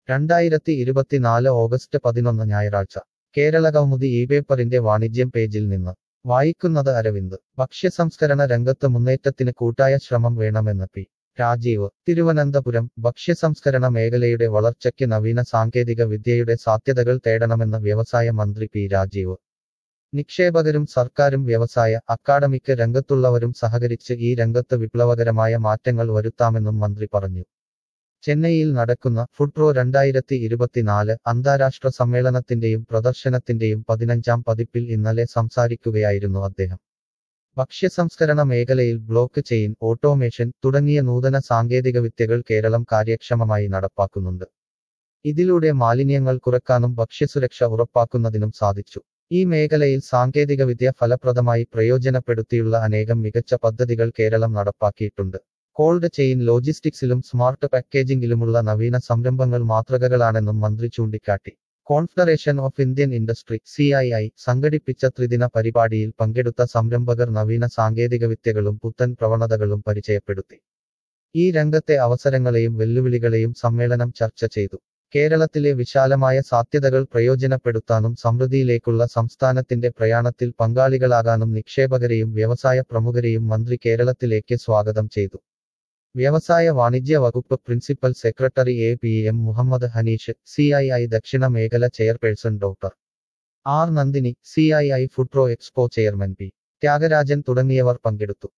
രണ്ടായിരത്തി ഇരുപത്തിനാല് ഓഗസ്റ്റ് പതിനൊന്ന് ഞായറാഴ്ച കേരളകൗമുദി ഈ പേപ്പറിന്റെ വാണിജ്യം പേജിൽ നിന്ന് വായിക്കുന്നത് അരവിന്ദ് ഭക്ഷ്യസംസ്കരണ രംഗത്ത് മുന്നേറ്റത്തിന് കൂട്ടായ ശ്രമം വേണമെന്ന് പി രാജീവ് തിരുവനന്തപുരം ഭക്ഷ്യസംസ്കരണ മേഖലയുടെ വളർച്ചയ്ക്ക് നവീന സാങ്കേതിക വിദ്യയുടെ സാധ്യതകൾ തേടണമെന്ന് വ്യവസായ മന്ത്രി പി രാജീവ് നിക്ഷേപകരും സർക്കാരും വ്യവസായ അക്കാഡമിക് രംഗത്തുള്ളവരും സഹകരിച്ച് ഈ രംഗത്ത് വിപ്ലവകരമായ മാറ്റങ്ങൾ വരുത്താമെന്നും മന്ത്രി പറഞ്ഞു ചെന്നൈയിൽ നടക്കുന്ന ഫുഡ്പ്രോ രണ്ടായിരത്തി ഇരുപത്തിനാല് അന്താരാഷ്ട്ര സമ്മേളനത്തിന്റെയും പ്രദർശനത്തിന്റെയും പതിനഞ്ചാം പതിപ്പിൽ ഇന്നലെ സംസാരിക്കുകയായിരുന്നു അദ്ദേഹം ഭക്ഷ്യസംസ്കരണ മേഖലയിൽ ബ്ലോക്ക് ചെയിൻ ഓട്ടോമേഷൻ തുടങ്ങിയ നൂതന സാങ്കേതികവിദ്യകൾ കേരളം കാര്യക്ഷമമായി നടപ്പാക്കുന്നുണ്ട് ഇതിലൂടെ മാലിന്യങ്ങൾ കുറക്കാനും ഭക്ഷ്യസുരക്ഷ ഉറപ്പാക്കുന്നതിനും സാധിച്ചു ഈ മേഖലയിൽ സാങ്കേതികവിദ്യ ഫലപ്രദമായി പ്രയോജനപ്പെടുത്തിയുള്ള അനേകം മികച്ച പദ്ധതികൾ കേരളം നടപ്പാക്കിയിട്ടുണ്ട് കോൾഡ് ചെയിൻ ലോജിസ്റ്റിക്സിലും സ്മാർട്ട് പാക്കേജിംഗിലുമുള്ള നവീന സംരംഭങ്ങൾ മാതൃകകളാണെന്നും മന്ത്രി ചൂണ്ടിക്കാട്ടി Confederation of Indian industry C I I സംഘടിപ്പിച്ച ത്രിദിന പരിപാടിയിൽ പങ്കെടുത്ത സംരംഭകർ നവീന സാങ്കേതികവിദ്യകളും പുത്തൻ പ്രവണതകളും പരിചയപ്പെടുത്തി ഈ രംഗത്തെ അവസരങ്ങളെയും വെല്ലുവിളികളെയും സമ്മേളനം ചർച്ച ചെയ്തു കേരളത്തിലെ വിശാലമായ സാധ്യതകൾ പ്രയോജനപ്പെടുത്താനും സമൃദ്ധിയിലേക്കുള്ള സംസ്ഥാനത്തിന്റെ പ്രയാണത്തിൽ പങ്കാളികളാകാനും നിക്ഷേപകരെയും വ്യവസായ പ്രമുഖരെയും മന്ത്രി കേരളത്തിലേക്ക് സ്വാഗതം ചെയ്തു വ്യവസായ വാണിജ്യ വകുപ്പ് principal secretary A P M Muhammad Hanish C I I ദക്ഷിണ മേഖല chairperson doctor R Nandini C I I foodpro expo chairman P Thyagarajan തുടങ്ങിയവർ പങ്കെടുത്തു